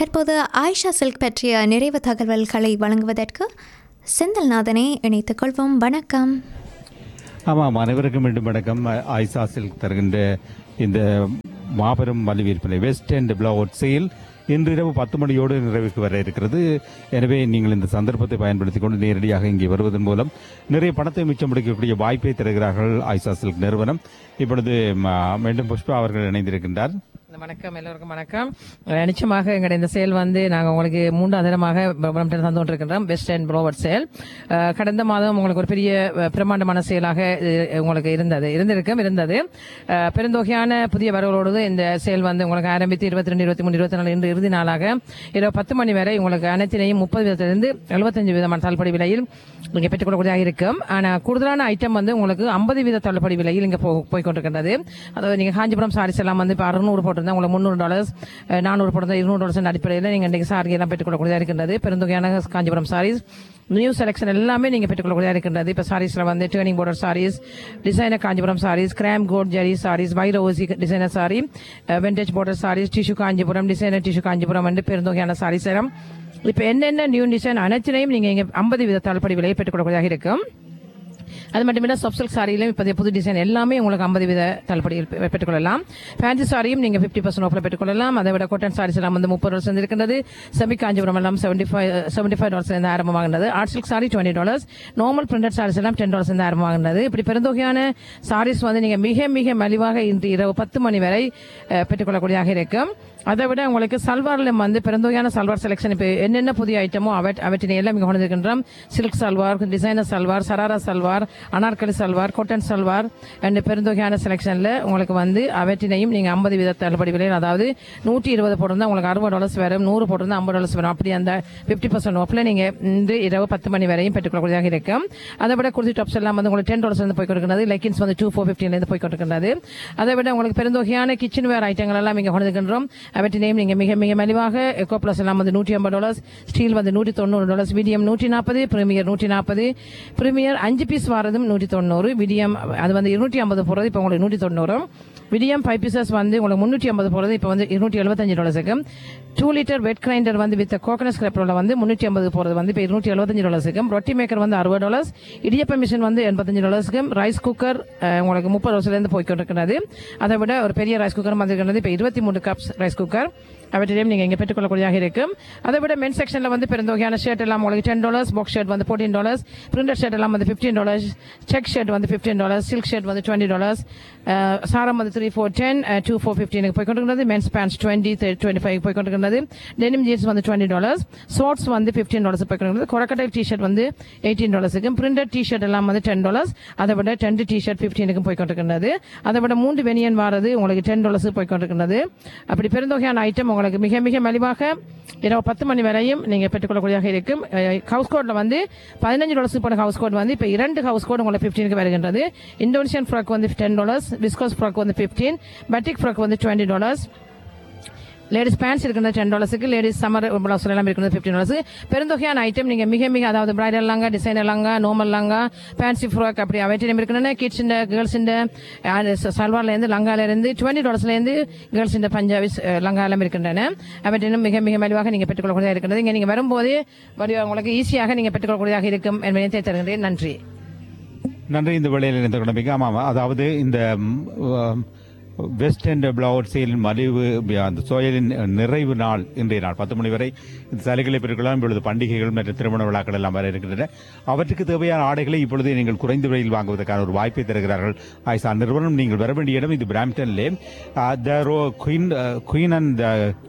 தற்போது ஆயிஷா சில்க் பற்றிய நிறைவு தகவல்களை வழங்குவதற்கு செந்தில்நாதனை இணைத்துக் கொள்வோம் வணக்கம் ஆமாம் அனைவருக்கும் மீண்டும் வணக்கம் ஆயிஷா சில்க் தருகின்ற இந்த மாபெரும் மலிவு விற்பனை வெஸ்ட் அண்ட் பிளவுட் சேல் இன்று இரவு பத்து மணியோடு நிறைவுக்கு வர இருக்கிறது எனவே நீங்கள் இந்த சந்தர்ப்பத்தை பயன்படுத்திக் கொண்டு நேரடியாக இங்கே வருவதன் மூலம் நிறைய பணத்தை மிச்சம் முடிக்கக்கூடிய வாய்ப்பை தருகிறார்கள் ஆயிஷா சில்க் நிறுவனம் இப்பொழுது ம, மீண்டும் புஷ்பா அவர்கள் இணைந்திருக்கின்றார் வணக்கம் எல்லோருக்கும் வணக்கம் அஹ் நிச்சயமாக எங்களுடைய இந்த சேல் வந்து நாங்கள் உங்களுக்கு மூன்றாவது தினமாக பிரம்டன் தந்து கொண்டிருக்கின்றோம் வெஸ்ட் அண்ட் ப்ரோவர்ட் சேல் அஹ் கடந்த மாதம் உங்களுக்கு ஒரு பெரிய அஹ், பிரம்மாண்டமான சேலாக இது உங்களுக்கு இருந்தது இருந்திருக்கும் இருந்தது அஹ், பெருந்தொகையான புதிய வரவுகளோடு இந்த சேல் வந்து உங்களுக்கு ஆரம்பித்து இருபத்தி ரெண்டு இருபத்தி மூணு இருபத்தி நாலு இன்று இறுதி நாளாக இரவு பத்து மணி வரை உங்களுக்கு அனைத்தினையும் முப்பது வீதத்திலிருந்து எழுபத்தஞ்சு விதமான தள்ளுபடி விலையில் நீங்க பெற்றுக்கொள்ளக்கூடியதாக இருக்கும் ஆனா கூடுதலான ஐட்டம் வந்து உங்களுக்கு ஐம்பது வீத தள்ளுபடி விலையில் இங்க போ- போய் கொண்டிருக்கின்றது அதாவது நீங்க காஞ்சிபுரம் சாரீஸ் எல்லாம் வந்து இப்போ அறுநூறு போட்டிருந்தா உங்களுக்கு முந்நூறு டாலர்ஸ் நானூறு போட்டிருந்தா இருநூறு டாலர்ஸ் அடிப்படையில் நீங்க இன்னைக்கு சாரி எல்லாம் பெற்றுக்கொள்ளக்கூடியதாக இருக்கின்றது பெருந்தொகையான காஞ்சிபுரம் சாரீஸ் நியூ செலெக்ஷன் எல்லாமே நீங்க பெற்றுக்கொள்ளக்கூடியதாக இருக்கின்றது இப்போ சாரீஸ்ல வந்து turning border saris designer Kanchipuram saris gram coat zari saris Vairaoosi designer sari vintage border saris tissue Kanchipuram designer tissue Kanchipuram வந்து பெருந்தொகையான சாரீஸ் எல்லாம் இப்போ என்னென்ன நியூ டிசைன் அனைத்தினையும் நீங்க இங்க ஐம்பது வீத தள்ளுபடி விலையை பெற்றுக்கொள்ளக்கூடியதாக இருக்கும் அது மட்டும் இல்ல சொப்சல் சாரியிலும் இப்போதைய புது டிசைன் எல்லாமே உங்களுக்கு ஐம்பது வீத தள்ளுபடியில் பெ- பெற்றுக்கொள்ளலாம் ஃபேன்சி சாரியும் நீங்க ஃபிஃப்டி பர்சன்ட் ஆஃப்ல பெற்றுக்கொள்ளலாம் அதை விட காட்டன் சாரீஸ் எல்லாம் வந்து முப்பது டாலர்ஸ் இருக்கின்றது செமி காஞ்சிபுரம் எல்லாம் seventy five seventy five dollars இருந்து ஆரம்பமாகின்றது art silk sari twenty dollars normal printed saris எல்லாம் டென் டாலர்ஸ் இருந்து ஆரம்பமாகின்றது இப்படி பெருந்தொகையான சாரீஸ் வந்து நீங்க மிக மிக மலிவாக இன்று இரவு பத்து மணி வரை அஹ், பெற்றுக்கொள்ளக்கூடியதாக இருக்கும் அதை விட உங்களுக்கு சல்வார்ல வந்து பெருந்தொகையான சல்வார் செலெக்ஷன் இப்போ என்னென்ன புதிய ஐட்டமோ அவட் அவற்றினை எல்லாம் இங்கே கொண்டு இருக்கின்றோம் silk salwar designer salwar sharara salwar Anarkali salwar cotton salwar and பெருந்தொகையான செலெக்ஷன்ல உங்களுக்கு வந்து அவற்றினையும் நீங்க ஐம்பது வீத தள்ளுபடி விலையில் அதாவது நூற்றி இருபது போட்டிருந்தா உங்களுக்கு அறுபது டாலர்ஸ் வரும் நூறு போட்டிருந்தா ஐம்பது டாலர்ஸ் வரும் அப்படி அந்த பிப்டி பர்சன்ட் ஆஃப்ல நீங்க இன்று இரவு பத்து மணி வரையும் பெற்றுக்கொள்ளக்கூடியதாக இருக்கும் அதை விட குர்த்தி டாப்ஸ் எல்லாம் வந்து உங்களுக்கு டென் டாலர்ஸ் இருந்து போய் கொடுக்கிறது லெக்கின்ஸ் வந்து டூ ஃபோர் இருந்து போய் கொண்டிருக்கின்றது அதை விட உங்களுக்கு பெருந்தொகையான கிச்சன் வேர் ஐட்டங்கள் எல்லாம் இங்கே கொண்டு இருக்கின்றோம் அவற்றினையும் நீங்க மிக மிக மலிவாக எக்கோ பிளஸ் எல்லாம் வந்து நூற்றி ஐம்பது டாலர்ஸ் ஸ்டீல் வந்து நூற்றி தொண்ணூறு டாலர்ஸ் மீடியம் நூற்றி நாற்பது பிரீமியர் நூற்றி நாற்பது பிரீமியர் அஞ்சு பீஸ் வரதும் நூற்றி தொண்ணூறு விடியம் அது வந்து இருநூற்றி ஐம்பது போகிறது இப்போ உங்களுக்கு நூற்றி தொண்ணூறு விடியம் ஃபைவ் பீசஸ் வந்து உங்களுக்கு முந்நூற்றி ஐம்பது போகிறது இப்போ வந்து இருநூற்றி எழுபத்தஞ்சு டாலர்ஸுக்கு டூ லிட்டர் வெட் கிரைண்டர் வந்து வித் கோகனட் ஸ்கிரப்பரோட வந்து முந்நூற்றி ஐம்பது போகிறது வந்து இப்போ இருநூற்றி எழுபத்தஞ்சு டாலர்ஸுக்கும் ரொட்டி மேக்கர் வந்து அறுபது டாலர்ஸ் இடியப்ப மிஷின் வந்து எண்பத்தஞ்சு டாலர்ஸுக்கும் ரைஸ் குக்கர் உங்களுக்கு முப்பது வருஷத்துலேருந்து போய் கொண்டிருக்கிறது அதை விட ஒரு பெரிய ரைஸ் குக்கர் வந்திருக்கிறது இப்போ இருபத்தி மூணு கப்ஸ் ரைஸ் குக்கர் அவற்றிலையும் நீங்கள் இங்கே பெற்றுக்கொள்ளக்கூடியதாக இருக்கும் அதை விட மென் செக்ஷனில் வந்து பெருந்தொகையான ஷர்ட் எல்லாம் உங்களுக்கு டென் டாலர்ஸ் பாக்ஸ் ஷர்ட் வந்து ஃபோர்டீன் டாலர்ஸ் பிரிண்டட் ஷர்ட் எல்லாம் வந்து ஃபிஃப்டீன் டாலர்ஸ் செக் ஷர்ட் வந்து ஃபிஃப்டீன் டாலர்ஸ் சில்க் ஷர்ட் வந்து டுவெண்ட்டி டாலர்ஸ் சாரம் வந்து three four ten two four ஃபிஃப்டீனுக்கு போய் கொண்டிருக்கிறது men's pants twenty twenty five போய் கொண்டிருக்கிறது டெனிம் ஜீன்ஸ் வந்து டுவெண்ட்டி டாலர்ஸ் ஷார்ட்ஸ் வந்து ஃபிஃப்டீன் டாலர்ஸ் போய் கொண்டிருக்கிறது கொரக்கட்டை டி ஷர்ட் வந்து எயிட்டீன் டாலர்ஸுக்கு பிரிண்டட் டி ஷர்ட் எல்லாம் வந்து டென் டாலர்ஸ் அதை விட டென் டி ஷர்ட் ஃபிஃப்டீனுக்கும் போய் கொண்டிருக்கிறது அதை விட மூன்று வெனியன் வாரது உங்களுக்கு டென் டாலர்ஸ் போய் கொண்டிருக்கிறது அப்படி பெருந்தொகையான ஐட்டம் உங்களுக்கு மிக மிக மலிவாக இரவு பத்து மணி வரையும் நீங்க பெற்றுக்கொள்ளக்கூடியதாக இருக்கும் ஹவுஸ் கோட்ல வந்து பதினஞ்சு டாலர்ஸ் போன ஹவுஸ் கோட் வந்து இப்போ இரண்டு ஹவுஸ் கோட் உங்களுக்கு ஃபிஃப்டீனுக்கு வருகின்றது இந்தோனேஷியன் ஃப்ராக் வந்து டென் டாலர்ஸ் விஸ்கோஸ் ஃப்ராக் வந்து ஃபிஃப்டீன் பட்டிக் ஃப்ராக் வந்து டுவெண்ட்டி டாலர்ஸ் லேடிஸ் பேண்ட்ஸ் இருக்கிறது டென் டாலர்ஸுக்கு லேடிஸ் சம்மர் பிளவுஸ் எல்லாம் இருக்கிறது ஃபிஃப்டின் டாலர்ஸ் பெருந்தொகையான ஐட்டம் நீங்க மிக மிக அதாவது பிரைடல் லாங்கா டிசைனர் லாங்கா நார்மல் லாங்கா ஃபேன்சி ஃப்ராக் அப்படி அவற்றிடம் இருக்கணும்னா கிட்ஸ் இந்த கேர்ள்ஸ் இந்த சல்வார்ல இருந்து லங்கால இருந்து டுவெண்ட்டி டாலர்ஸ்ல இருந்து கேர்ள்ஸ் இந்த பஞ்சாபி லங்கா எல்லாம் இருக்கின்றன அவற்றினும் மிக மிக மலிவாக நீங்க பெற்றுக்கொள்ளக்கூடியதாக இருக்கிறது இங்க நீங்க வரும்போது வடிவ உங்களுக்கு ஈஸியாக நீங்க பெற்றுக்கொள்ளக்கூடியதாக இருக்கும் என்பதை தருகின்றேன் நன்றி நன்றி இந்த வேளையில் இணைந்த குழந்தைக்கு ஆமாம் அதாவது இந்த ம், வெஸ்ட் அண்ட் பிளவுட் சேல் மலிவு அந்த சோயலின் நிறைவு நாள் இன்றைய நாள் பத்து மணி வரை இந்த சலுகைகளை பெற்றுக்கொள்ளலாம் இப்பொழுது பண்டிகைகள் மற்றும் திருமண விழாக்கள் எல்லாம் வர இருக்கின்றன அவற்றுக்கு தேவையான ஆடைகளை இப்பொழுது நீங்கள் குறைந்த விலையில் வாங்குவதற்கான ஒரு வாய்ப்பை தருகிறார்கள் ஆயிசா நிறுவனம் நீங்கள் வர வேண்டிய இடம் இது பிராம்டன்லே the row Queen Queen and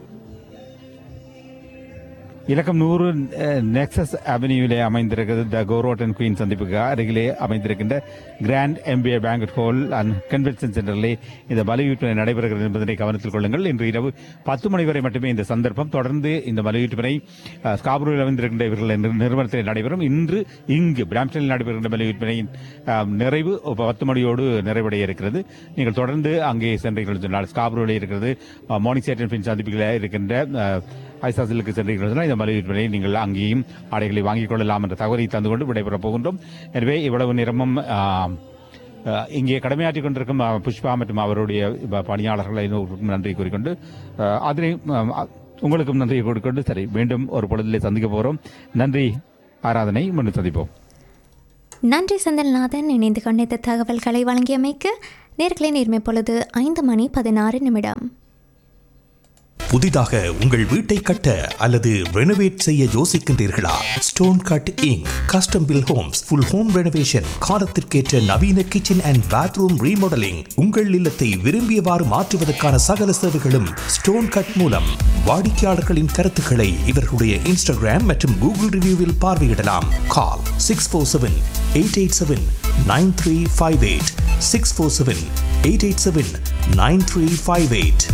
இலக்கம் நூறு நெக்ஸஸ் அவென்யூவிலே அமைந்திருக்கிறது த கோரோட்டன் குயின் சந்திப்புக்கு அருகிலே அமைந்திருக்கின்ற grand MBA banquet hall and convention சென்டரிலே இந்த மலிவு நடைபெறுகிறது என்பதனை கவனத்தில் கொள்ளுங்கள் இன்று இரவு பத்து மணி வரை மட்டுமே இந்த சந்தர்ப்பம் தொடர்ந்து இந்த மலிவு விற்பனை ஸ்காபரூரில் அமைந்திருக்கின்ற இவர்கள் நிறு- நிறுவனத்தில் நடைபெறும் இன்று இங்கு பிராம்டனில் நடைபெறுகின்ற மலிவு விற்பனையின் அஹ், நிறைவு பத்து மணியோடு நிறைவடைய இருக்கிறது நீங்கள் தொடர்ந்து அங்கே சென்றீர்கள் சொன்னால் ஸ்காபரூரில் இருக்கிறது மார்னிங் சேட்டன் பின் சந்திப்புகளில் இருக்கின்ற அஹ், ஐசாசிலுக்கு சென்றீர்கள் சொன்னால் இந்த மலிவு விற்பனையை நீங்கள் அங்கேயும் ஆடைகளை வாங்கிக் கொள்ளலாம் என்ற தகவலை தந்து கொண்டு விடைபெறப் போகின்றோம் எனவே இவ்வளவு நேரமும் ஆம், அஹ், இங்கே கடமையாற்றிக் கொண்டிருக்கும் அஹ், புஷ்பா மற்றும் அவருடைய ப- பணியாளர்களை எல்லோருக்கும் நன்றி கூறிக்கொண்டு அஹ், அதனை அஹ், உங்களுக்கும் நன்றியை கொடுக்கொண்டு சரி மீண்டும் ஒரு பொழுதிலே சந்திக்க போகிறோம் நன்றி ஆராதனை மீண்டும் சந்திப்போம் நன்றி செந்தில்நாதன் இணைந்து கொண்ட இந்த தகவல்களை வழங்கியமைக்கு நேர்களை நேர்மை பொழுது ஐந்து மணி பதினாறு நிமிடம் புதிதாக உங்கள் வீட்டை கட்ட அல்லது ரெனோவேட் செய்ய யோசிக்கின்றீர்களா stone cut inc custom build homes full home renovation காலத்திற்கேற்ற நவீன கிச்சன் அண்ட் பாத்ரூம் ரீமாடலிங் உங்கள் இல்லத்தை விரும்பியவாறு மாற்றுவதற்கான சகல சேவைகளும் ஸ்டோன் கட் மூலம் வாடிக்கையாளர்களின் கருத்துக்களை இவர்களுடைய இன்ஸ்டாகிராம் மற்றும் கூகுள் ரிவ்யூவில் பார்வையிடலாம் call six four seven eight eight seven nine three five eight six four seven eight eight seven nine three five eight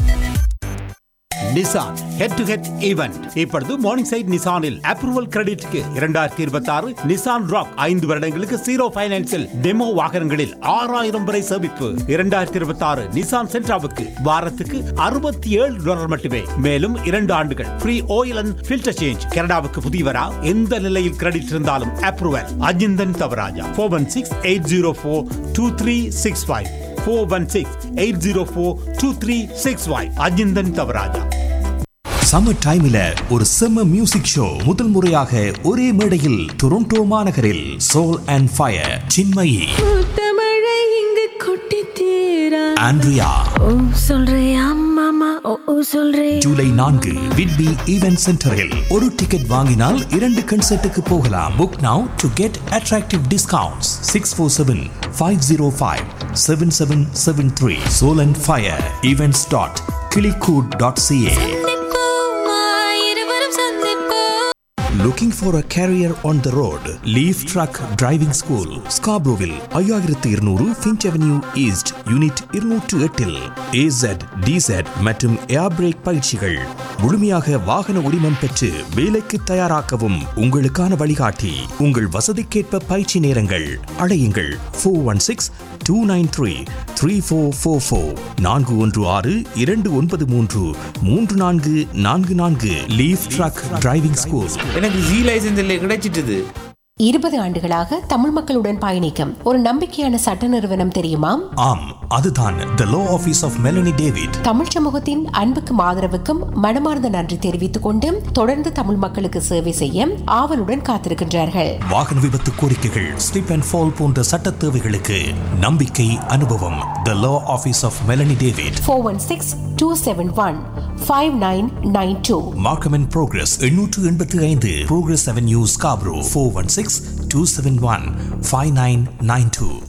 Nissan head to head event இப்பொழுது மார்னிங் சைட் நிசானில் approval கிரெடிட்க்கு இரண்டாயிரத்தி இருபத்தி ஆறு Nissan rock ஐந்து வருடங்களுக்கு zero பைனான்சில் demo வாகனங்களில் ஆறாயிரம் வரை சேமிப்பு இரண்டாயிரத்தி இருபத்தி ஆறு நிசான் சென்ட்ராவுக்கு வாரத்துக்கு அறுபத்தி ஏழு டாலர் மட்டுமே மேலும் இரண்டு ஆண்டுகள் free oil and filter change கனடாவுக்கு புதியவரா எந்த நிலையில் கிரெடிட் இருந்தாலும் approval Ajinthan Thavarajah four one six eight zero four two three six five four one six eight zero four two three six five Ajinthan Thavarajah summer டைம்ல ஒரு செம்ம மியூசிக் ஷோ முதல் முறையாக ஒரே மேடையில் டொரண்டோ மாநகரில் சோல் அண்ட் ஃபயர் சின்மயி தமிழை இங்கு கொட்டி தீரா ஆண்ட்ரியா ஓ சொல்றியா மாமா ஓ ஓ சொல்றே ஜூலை நான்கு விட்பி ஈவென்ட் சென்டரில் ஒரு டிக்கெட் வாங்கினால் இரண்டு கன்சர்ட்டுக்கு போகலாம் book now to get attractive discounts six four seven five zero five seven seven seven three soul and fire events dot கிளிகூட் டாட் சிஏ இருவரும் சந்திப்போம் Looking for a career on the road? Leaf Truck Driving School, Scarboroughville, ஐயாயிரத்து இருநூறு Finch avenue east unit இருநூற்று எட்டில் ஏசட் டிசட் மற்றும் ஏர் break பயிற்சிகள் முழுமையாக வாகன உரிமம் பெற்று வேலைக்கு தயாராக்கவும் உங்களுக்கான வழிகாட்டி உங்கள் வசதிக்கேற்ப பயிற்சி நேரங்கள் அழையுங்கள் four one six two nine three three four four four நான்கு ஒன்று ஆறு இரண்டு ஒன்பது மூன்று மூன்று நான்கு நான்கு நான்கு லீஃப் ட்ரக் டிரைவிங் ஸ்கூல் எனக்கு ஜி லைசன்ஸ் இல்லை கிடைச்சிட்டுது இருபது ஆண்டுகளாக தமிழ் மக்களுடன் பயணிக்கும் ஒரு நம்பிக்கையான சட்ட நிறுவனம் தெரியுமா ஆம் அதுதான் the law office of Melanie David தமிழ் சமூகத்தின் அன்புக்கும் ஆதரவுக்கும் மனமார்ந்த நன்றி தெரிவித்துக் கொண்டு தொடர்ந்து தமிழ் மக்களுக்கு சேவை செய்ய ஆவலுடன் காத்திருக்கின்றார்கள் வாகன விபத்து கோரிக்கைகள் ஸ்லிப் அண்ட் ஃபால் போன்ற சட்ட தேவைகளுக்கு நம்பிக்கை அனுபவம் the law office of Melanie David four one six two seven one five nine nine two Markham and Progress எண்ணூற்று எண்பத்தி ஐந்து Progress Avenue Scarborough four one six two seven one five nine nine two